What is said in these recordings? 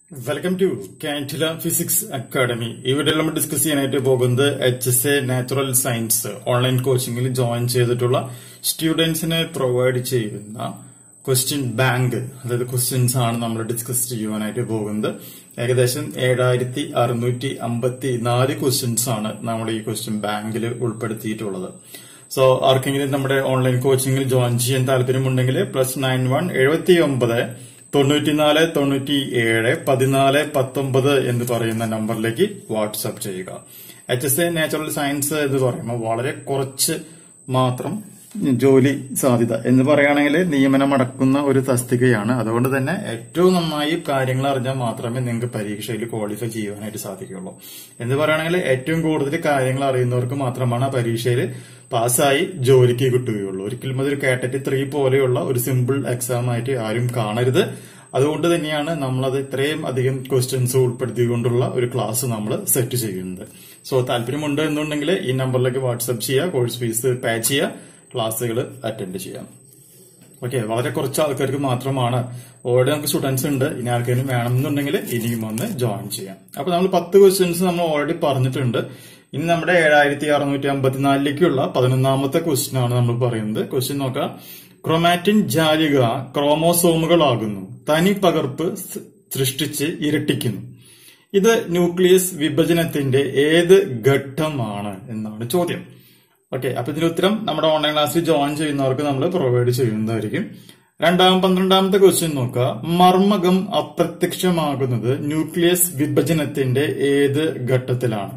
welcome to കാൻറ്റില physics academy ഇവിടെ നമ്മൾ ഡിസ്കസ് ചെയ്യാനായിട്ട് പോകുന്നത് H S A natural science online കോച്ചിങ്ങിൽ ജോയിൻ ചെയ്തിട്ടുള്ള സ്റ്റുഡൻസിനെ പ്രൊവൈഡ് ചെയ്യുന്ന ക്വസ്റ്റ്യൻ ബാങ്ക് അതായത് ക്വസ്റ്റ്യൻസ് ആണ് നമ്മൾ ഡിസ്കസ് ചെയ്യുവാനായിട്ട് പോകുന്നത് ഏകദേശം ഏഴായിരത്തി അറുന്നൂറ്റി അമ്പത്തി നാല് ക്വസ്റ്റ്യൻസ് ആണ് നമ്മൾ ഈ ക്വസ്റ്റ്യൻ ബാങ്കിൽ ഉൾപ്പെടുത്തിയിട്ടുള്ളത് സോ ആർക്കെങ്കിലും നമ്മുടെ ഓൺലൈൻ കോച്ചിങ്ങിൽ ജോയിൻ ചെയ്യാൻ താല്പര്യമുണ്ടെങ്കിൽ പ്ലസ് നയൻ വൺ എഴുപത്തി ഒമ്പത് തൊണ്ണൂറ്റിനാല് തൊണ്ണൂറ്റി ഏഴ് പതിനാല് പത്തൊമ്പത് എന്ന് പറയുന്ന നമ്പറിലേക്ക് വാട്സ്ആപ്പ് ചെയ്യുക H S A natural science എന്ന് പറയുമ്പോൾ വളരെ കുറച്ച് മാത്രം ജോലി സാധ്യത എന്ന് പറയുകയാണെങ്കിൽ നിയമനം അടക്കുന്ന ഒരു തസ്തികയാണ് അതുകൊണ്ട് തന്നെ ഏറ്റവും നന്നായി കാര്യങ്ങൾ അറിഞ്ഞാൽ മാത്രമേ നിങ്ങൾക്ക് പരീക്ഷയിൽ ക്വാളിഫൈ ചെയ്യുവാനായിട്ട് സാധിക്കുകയുള്ളൂ എന്ന് പറയുകയാണെങ്കിൽ ഏറ്റവും കൂടുതൽ കാര്യങ്ങൾ അറിയുന്നവർക്ക് മാത്രമാണ് ആ പരീക്ഷയിൽ പാസ്സായി ജോലിക്ക് കിട്ടുകയുള്ളൂ ഒരിക്കലും അതൊരു കാറ്റഗറി ത്രീ പോലെയുള്ള ഒരു സിമ്പിൾ എക്സാം ആയിട്ട് ആരും കാണരുത് അതുകൊണ്ട് തന്നെയാണ് നമ്മളത് ഇത്രയും അധികം ക്വസ്റ്റ്യൻസ് ഉൾപ്പെടുത്തിക്കൊണ്ടുള്ള ഒരു ക്ലാസ് നമ്മൾ സെറ്റ് ചെയ്യുന്നത് സോ താല്പര്യമുണ്ട് എന്നുണ്ടെങ്കിൽ ഈ നമ്പറിലേക്ക് വാട്സ്ആപ്പ് ചെയ്യുക കോഴ്സ് ഫീസ് പേ ചെയ്യുക ക്ലാസ്സുകൾ അറ്റൻഡ് ചെയ്യാം ഓക്കെ വളരെ കുറച്ച് ആൾക്കാർക്ക് മാത്രമാണ് ഓൾറെഡി നമുക്ക് സ്റ്റുഡൻസ് ഉണ്ട് ഇനി ആർക്കെങ്കിലും വേണമെന്നുണ്ടെങ്കിൽ ഇനിയും ഒന്ന് ജോയിൻ ചെയ്യാം അപ്പൊ നമ്മൾ പത്ത് ക്വസ്റ്റ്യൻസ് നമ്മൾ ഓൾറെഡി പറഞ്ഞിട്ടുണ്ട് ഇനി നമ്മുടെ ഏഴായിരത്തി അറുന്നൂറ്റി അമ്പത്തിനാലിലേക്കുള്ള പതിനൊന്നാമത്തെ ക്വസ്റ്റ്യൻ ആണ് നമ്മൾ പറയുന്നത് ക്വസ്റ്റ്യൻ നോക്കാം ക്രൊമാറ്റിൻ ജാലിക ക്രോമോസോമുകളാകുന്നു തനി പകർപ്പ് സൃഷ്ടിച്ച് ഇരട്ടിക്കുന്നു ഇത് ന്യൂക്ലിയസ് വിഭജനത്തിന്റെ ഏത് ഘട്ടമാണ് എന്നാണ് ചോദ്യം ഓക്കെ അപ്പൊ ഇതിന് ഉത്തരം നമ്മുടെ ഓൺലൈൻ ക്ലാസ്സിൽ ജോയിൻ ചെയ്യുന്നവർക്ക് നമ്മൾ പ്രൊവൈഡ് ചെയ്യുന്നതായിരിക്കും രണ്ടാം പന്ത്രണ്ടാമത്തെ ക്വസ്റ്റ്യൻ നോക്കുക മർമ്മകം അപ്രത്യക്ഷമാകുന്നത് ന്യൂക്ലിയസ് വിഭജനത്തിന്റെ ഏത് ഘട്ടത്തിലാണ്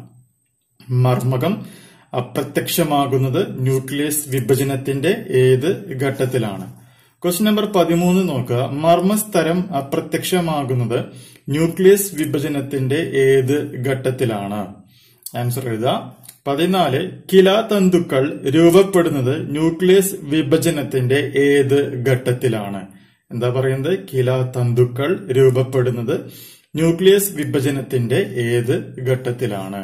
മർമ്മകം അപ്രത്യക്ഷമാകുന്നത് ന്യൂക്ലിയസ് വിഭജനത്തിന്റെ ഏത് ഘട്ടത്തിലാണ് ക്വസ്റ്റ്യൻ നമ്പർ പതിമൂന്ന് നോക്കുക മർമ്മസ്തരം അപ്രത്യക്ഷമാകുന്നത് ന്യൂക്ലിയസ് വിഭജനത്തിന്റെ ഏത് ഘട്ടത്തിലാണ് ആൻസർ എഴുതുക പതിനാല് കിലാതന്തുക്കൾ രൂപപ്പെടുന്നത് ന്യൂക്ലിയസ് വിഭജനത്തിന്റെ ഏത് ഘട്ടത്തിലാണ് എന്താ പറയുന്നത് കിലാതന്തുക്കൾ രൂപപ്പെടുന്നത് ന്യൂക്ലിയസ് വിഭജനത്തിന്റെ ഏത് ഘട്ടത്തിലാണ്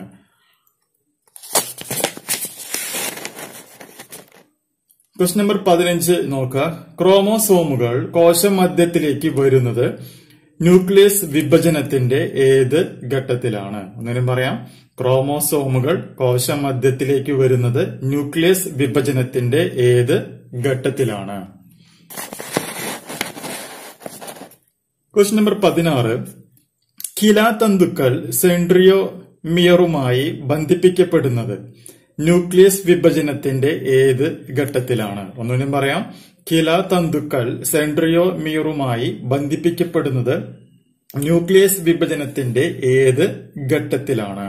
ക്വസ്റ്റ്യൻ നമ്പർ പതിനഞ്ച് നോക്കുക ക്രോമോസോമുകൾ കോശമധ്യത്തിലേക്ക് വരുന്നത് ന്യൂക്ലിയസ് വിഭജനത്തിന്റെ ഏത് ഘട്ടത്തിലാണ് ഒന്നിനും പറയാം ക്രോമോസോമുകൾ കോശമധ്യത്തിലേക്ക് വരുന്നത് ന്യൂക്ലിയസ് വിഭജനത്തിന്റെ ഏത് ഘട്ടത്തിലാണ് ക്വസ്റ്റ്യൻ നമ്പർ പതിനാറ് കിലാതന്തുക്കൾ സെൻട്രിയോമിയറുമായി ബന്ധിപ്പിക്കപ്പെടുന്നത് ന്യൂക്ലിയസ് വിഭജനത്തിന്റെ ഏത് ഘട്ടത്തിലാണ് ഒന്നിനും പറയാം കിലാതന്തുക്കൾ സെൻട്രിയോമിയറുമായി ബന്ധിപ്പിക്കപ്പെടുന്നത് ന്യൂക്ലിയസ് വിഭജനത്തിന്റെ ഏത് ഘട്ടത്തിലാണ്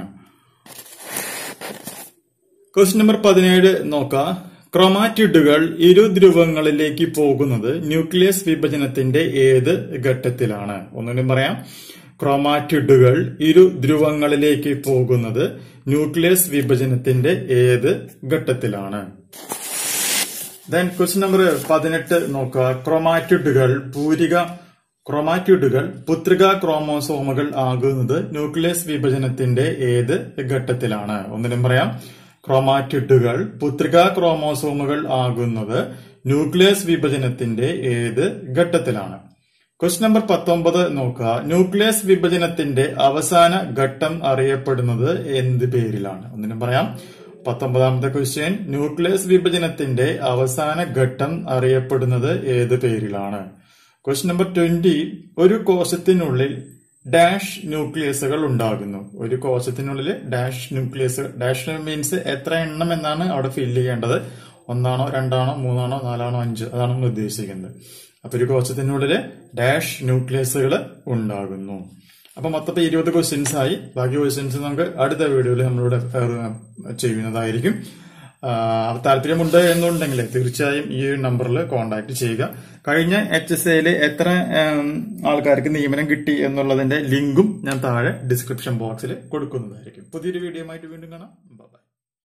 ക്വസ്റ്റ്യൻ നമ്പർ പതിനേഴ് നോക്കാം ക്രൊമാറ്റിഡുകൾ ഇരു ധ്രുവങ്ങളിലേക്ക് പോകുന്നത് ന്യൂക്ലിയസ് വിഭജനത്തിന്റെ ഏത് ഘട്ടത്തിലാണ് ഒന്നിനും പറയാം ക്രൊമാറ്റിഡുകൾ ഇരു ധ്രുവങ്ങളിലേക്ക് പോകുന്നത് ന്യൂക്ലിയസ് വിഭജനത്തിന്റെ ഏത് ഘട്ടത്തിലാണ് ദെൻ ക്വസ്റ്റ്യൻ നമ്പർ പതിനെട്ട് നോക്കുക ക്രൊമാറ്റിഡുകൾ പൂരിക ക്രൊമാറ്റിഡുകൾ പുത്രിക ക്രോമോസോമുകൾ ആകുന്നത് ന്യൂക്ലിയസ് വിഭജനത്തിന്റെ ഏത് ഘട്ടത്തിലാണ് ഒന്നിനും പറയാം ക്രോമാറ്റിഡുകൾ പുത്രിക ക്രോമോസോമുകൾ ആകുന്നത് ന്യൂക്ലിയസ് വിഭജനത്തിന്റെ ഏത് ഘട്ടത്തിലാണ് ക്വസ്റ്റ്യൻ നമ്പർ പത്തൊമ്പത് നോക്കുക ന്യൂക്ലിയസ് വിഭജനത്തിന്റെ അവസാന ഘട്ടം അറിയപ്പെടുന്നത് എന്ത് പേരിലാണ് ഒന്നിനും പറയാം പത്തൊമ്പതാമത്തെ ക്വസ്റ്റ്യൻ ന്യൂക്ലിയസ് വിഭജനത്തിന്റെ അവസാന ഘട്ടം അറിയപ്പെടുന്നത് ഏത് പേരിലാണ് ക്വസ്റ്റ്യൻ നമ്പർ ട്വന്റി ഒരു കോശത്തിനുള്ളിൽ ഡാഷ് ന്യൂക്ലിയസുകൾ ഉണ്ടാകുന്നു ഒരു കോശത്തിനുള്ളിൽ ഡാഷ് ന്യൂക്ലിയസ് ഡാഷ് മീൻസ് എത്ര എണ്ണം എന്നാണ് അവിടെ ഫില്ല് ചെയ്യേണ്ടത് ഒന്നാണോ രണ്ടാണോ മൂന്നാണോ നാലാണോ അഞ്ച് അതാണ് നമ്മൾ ഉദ്ദേശിക്കുന്നത് അപ്പൊ ഒരു കോശത്തിനുള്ളിൽ ഡാഷ് ന്യൂക്ലിയസുകൾ ഉണ്ടാകുന്നു അപ്പൊ മൊത്തത്തിൽ ഇരുപത് ക്വസ്റ്റ്യൻസ് ആയി ബാക്കി ക്വസ്റ്റ്യൻസ് നമുക്ക് അടുത്ത വീഡിയോയിൽ നമ്മളിവിടെ ചെയ്യുന്നതായിരിക്കും താല്പര്യമുണ്ട് എന്നുണ്ടെങ്കിൽ തീർച്ചയായും ഈ നമ്പറിൽ കോൺടാക്ട് ചെയ്യുക കഴിഞ്ഞ എച്ച് എസ് എയിൽ എത്ര ആൾക്കാർക്ക് നിയമനം കിട്ടി എന്നുള്ളതിന്റെ ലിങ്കും ഞാൻ താഴെ ഡിസ്ക്രിപ്ഷൻ ബോക്സിൽ കൊടുക്കുന്നതായിരിക്കും പുതിയൊരു വീഡിയോ ആയിട്ട് വീണ്ടും കാണാം ബൈ